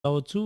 రావచ్చు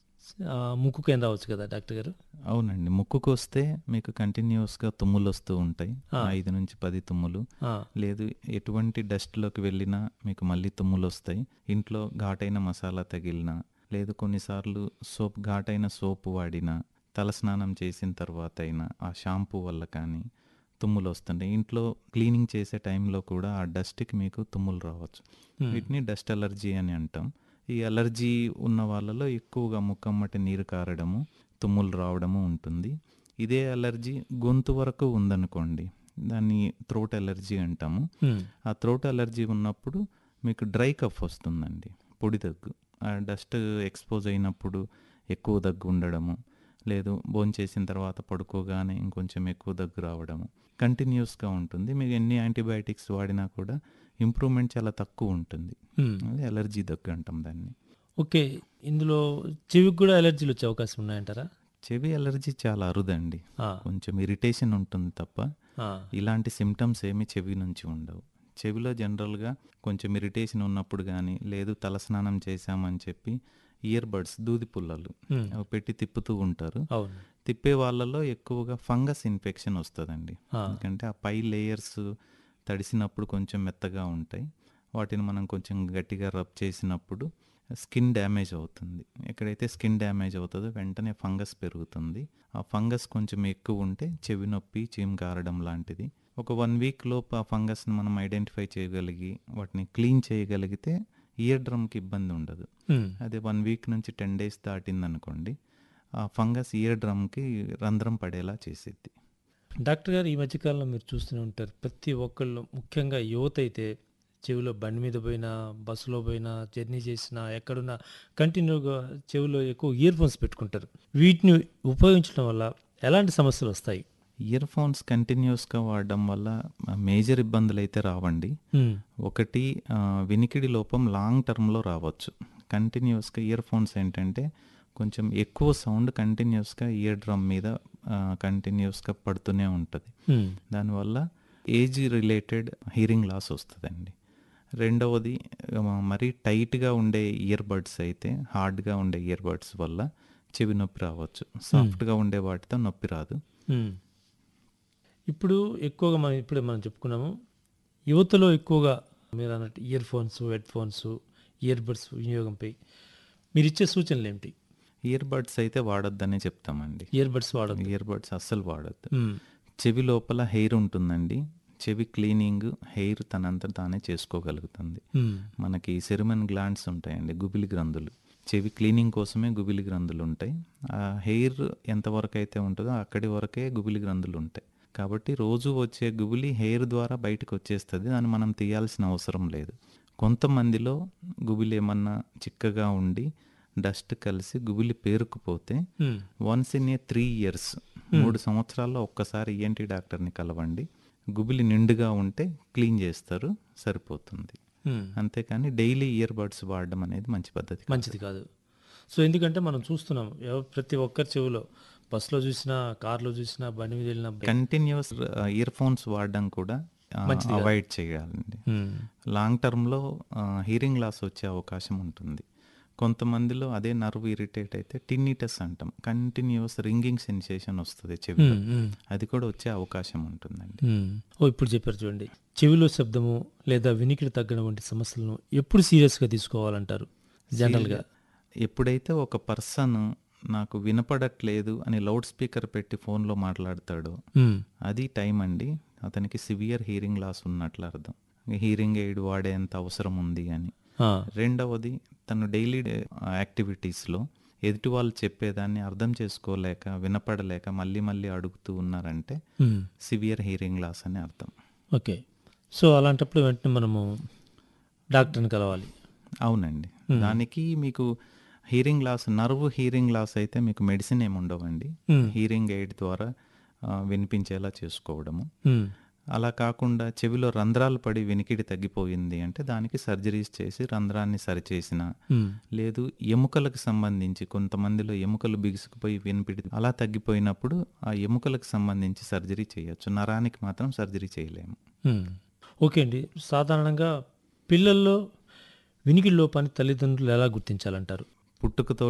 ఆ, ముక్కుకేం రావచ్చు కదా డాక్టర్ గారు అవునండి ముక్కుకు వస్తే మీకు కంటిన్యూస్గా తుమ్ములు వస్తూ ఉంటాయి ఆ. ఐదు నుంచి పది తుమ్ములు ఆ, లేదు ఎటువంటి డస్ట్లోకి వెళ్ళినా మీకు మళ్ళీ తుమ్ములు వస్తాయి ఇంట్లో ఘాటైన మసాలా తగిలినా లేదు కొన్నిసార్లు సోప్ ఘాటైన సోపు వాడినా తలస్నానం చేసిన తర్వాత అయినా ఆ షాంపూ వల్ల కానీ తుమ్ములు వస్తుంటాయి ఇంట్లో క్లీనింగ్ చేసే టైంలో కూడా ఆ డస్ట్కి మీకు తుమ్ములు రావచ్చు Hmm. వీటిని డస్ట్ అలర్జీ అని అంటాం ఈ అలర్జీ ఉన్న వాళ్ళలో ఎక్కువగా ముక్కమ్మటి నీరు కారడము తుమ్ములు రావడము ఉంటుంది ఇదే అలర్జీ గొంతు వరకు ఉందనుకోండి దాన్ని థ్రోట్ అలర్జీ అంటాము ఉమ్, ఆ థ్రోట్ అలర్జీ ఉన్నప్పుడు మీకు డ్రై కఫ్ వస్తుందండి పొడి దగ్గు ఆ డస్ట్ ఎక్స్పోజ్ అయినప్పుడు ఎక్కువ దగ్గు ఉండడము లేదు భోంచేసిన తర్వాత పడుకోగానే ఇంకొంచెం ఎక్కువ దగ్గు రావడము కంటిన్యూస్గా ఉంటుంది మీకు ఎన్ని యాంటీబయాటిక్స్ వాడినా కూడా ఇంప్రూవ్మెంట్ చాలా తక్కువ ఉంటుంది ఉమ్. అది అలర్జీ దగ్గు అంటాం దాన్ని ఓకే ఇందులో చెవికి కూడా ఎలర్జీలు వచ్చే అవకాశం ఉన్నాయంటారా చెవి అలర్జీ చాలా అరుదండి ఆ, కొంచెం ఇరిటేషన్ ఉంటుంది తప్ప ఆ, ఇలాంటి సిమ్టమ్స్ ఏమి చెవి నుంచి ఉండవు చెవిలో జనరల్గా కొంచెం ఇరిటేషన్ ఉన్నప్పుడు కానీ లేదు తలస్నానం చేశామని చెప్పి ఇయర్ బడ్స్ దూది పుల్లలు ఉమ్, అవి పెట్టి తిప్పుతూ ఉంటారు అవును తిప్పే వాళ్ళలో ఎక్కువగా ఫంగస్ ఇన్ఫెక్షన్ వస్తుందండి ఆ, ఎందుకంటే ఆ పై లేయర్స్ తడిసినప్పుడు కొంచెం మెత్తగా ఉంటాయి వాటిని మనం కొంచెం గట్టిగా రబ్ చేసినప్పుడు స్కిన్ డ్యామేజ్ అవుతుంది ఎక్కడైతే స్కిన్ డ్యామేజ్ అవుతుందో వెంటనే ఫంగస్ పెరుగుతుంది ఆ ఫంగస్ కొంచెం ఎక్కువ ఉంటే చెవి నొప్పి చీమ్ కారడం లాంటిది ఒక వన్ వీక్ లోపు ఆ ఫంగస్ని మనం ఐడెంటిఫై చేయగలిగి వాటిని క్లీన్ చేయగలిగితే ఇయర్ డ్రమ్కి ఇబ్బంది ఉండదు ఉమ్, అదే వన్ వీక్ నుంచి టెన్ డేస్ దాటిందనుకోండి ఆ ఫంగస్ ఇయర్ డ్రమ్కి రంధ్రం పడేలా చేసిద్ది డాక్టర్ గారు ఈ మధ్యకాలంలో మీరు చూస్తూనే ఉంటారు ప్రతి ఒక్కళ్ళు ముఖ్యంగా యువత అయితే చెవిలో బండి మీద పోయినా బస్సులో పోయినా జర్నీ చేసినా ఎక్కడున్నా కంటిన్యూగా చెవిలో ఎక్కువ ఇయర్ ఫోన్స్ పెట్టుకుంటారు వీటిని ఉపయోగించడం వల్ల ఎలాంటి సమస్యలు వస్తాయి ఇయర్ ఫోన్స్ కంటిన్యూస్గా వాడడం వల్ల మేజర్ ఇబ్బందులు అయితే రావండి ఉమ్, ఒకటి ఆ, వినికిడి లోపం లాంగ్ టర్మ్లో రావచ్చు కంటిన్యూస్గా ఇయర్ ఫోన్స్ ఏంటంటే కొంచెం ఎక్కువ సౌండ్ కంటిన్యూస్గా ఇయర్ డ్రమ్ మీద కంటిన్యూస్గా పడుతూనే ఉంటుంది ఉమ్, దానివల్ల ఏజ్ రిలేటెడ్ హీరింగ్ లాస్ వస్తుందండి రెండవది ఆ, మరీ టైట్గా ఉండే ఇయర్ బడ్స్ అయితే హార్డ్గా ఉండే ఇయర్ బడ్స్ వల్ల చెవి నొప్పి రావచ్చు సాఫ్ట్గా ఉండే వాటితో నొప్పి రాదు ఉమ్. ఇప్పుడు ఎక్కువగా మనం ఇప్పుడే మనం చెప్పుకున్నాము యువతలో ఎక్కువగా మీరు అన్నట్టు earphones headphones earbuds వినియోగంపై మీరు ఇచ్చే సూచనలు ఏమిటి ఇయర్ బడ్స్ అయితే వాడొద్దనే చెప్తామండి ఇయర్ బడ్స్ వాడద్దు ఇయర్ బడ్స్ అస్సలు వాడొద్దు ఉమ్, చెవి లోపల హెయిర్ ఉంటుందండి చెవి క్లీనింగ్ హెయిర్ తనంత తానే చేసుకోగలుగుతుంది ఉమ్, మనకి సెరిమన్ గ్లాండ్స్ ఉంటాయండి గుబిలి గ్రంథులు చెవి క్లీనింగ్ కోసమే గుబిలి గ్రంథులు ఉంటాయి ఆ హెయిర్ ఎంతవరకు అయితే ఉంటుందో అక్కడి వరకే గుబిలి గ్రంథులు ఉంటాయి కాబట్టి రోజు వచ్చే గుబిలి హెయిర్ ద్వారా బయటకు వచ్చేస్తుంది దాన్ని మనం తీయాల్సిన అవసరం లేదు కొంతమందిలో గుబిలి ఏమన్నా చిక్కగా ఉండి డస్ట్ కలిసి గుబిలి పేరుకుపోతే um, once in a three years మూడు సంవత్సరాల్లో ఒక్కసారి ఈఎన్టీ డాక్టర్ని కలవండి గుబిలి నిండుగా ఉంటే క్లీన్ చేస్తారు సరిపోతుంది ఉమ్. అంతేకాని డైలీ ఇయర్ బడ్స్ వాడడం అనేది మంచి పద్ధతి కాదు. మంచిది కాదు సో ఎందుకంటే మనం చూస్తున్నాం ఎవ- ప్రతి ఒక్కరి చెవిలో బస్సులో చూసినా కార్లో చూసినా బండి మీద వెళ్ళినా కంటిన్యూస్ ఇయర్ ఫోన్స్ వాడడం కూడా మంచిది కాదు. అవాయిడ్ చేయాలండి ఉమ్, లాంగ్ టర్మ్లో హీరింగ్ లాస్ వచ్చే అవకాశం ఉంటుంది కొంతమందిలో అదే నర్వ్ ఇరిటేట్ అయితే టిన్నిటస్ అంటాం కంటిన్యూస్ రింగింగ్ సెన్సేషన్ వస్తుంది చెవిలో ఉమ్, ఉమ్, అది కూడా వచ్చే అవకాశం ఉంటుందండి ఉమ్. ఓ ఇప్పుడు చెప్పారు చూడండి చెవిలో శబ్దము లేదా వినికిడి తగ్గడం వంటి సమస్యలను ఎప్పుడు సీరియస్గా తీసుకోవాలంటారు జనరల్గా ఎప్పుడైతే ఒక పర్సన్ నాకు వినపడట్లేదు అని లౌడ్ స్పీకర్ పెట్టి ఫోన్లో మాట్లాడతాడో ఉమ్, అది టైం అండి అతనికి సివియర్ హీరింగ్ లాస్ ఉన్నట్లు అర్థం హీరింగ్ ఎయిడ్ వాడేంత అవసరం ఉంది అని ఆ, రెండవది తను డైలీ యాక్టివిటీస్లో ఎదుటి వాళ్ళు చెప్పేదాన్ని అర్థం చేసుకోలేక వినపడలేక మళ్ళీ మళ్ళీ అడుగుతూ ఉన్నారంటే ఉమ్, సివియర్ హీరింగ్ లాస్ అని అర్థం ఓకే సో అలాంటప్పుడు వెంటనే మనము డాక్టర్ని కలవాలి అవునండి దానికి మీకు hearing loss nerve hearing loss అయితే మీకు మెడిసిన్ ఏమి ఉండవండి ఉమ్, హీరింగ్ ఎయిడ్ ద్వారా ఆ, వినిపించేలా చేసుకోవడము ఉమ్, అలా కాకుండా చెవిలో రంధ్రాలు పడి వినికిడి తగ్గిపోయింది అంటే దానికి సర్జరీస్ చేసి రంధ్రాన్ని సరిచేసిన ఉమ్, లేదు ఎముకలకు సంబంధించి కొంతమందిలో ఎముకలు బిగుసుకుపోయి వినిపిడి అలా తగ్గిపోయినప్పుడు ఆ ఎముకలకు సంబంధించి సర్జరీ చేయొచ్చు నరానికి మాత్రం సర్జరీ చేయలేము ఉమ్. ఓకే అండి సాధారణంగా పిల్లల్లో వినికిడి లోపాన్ని తల్లిదండ్రులు ఎలా గుర్తించాలంటారు పుట్టుకతో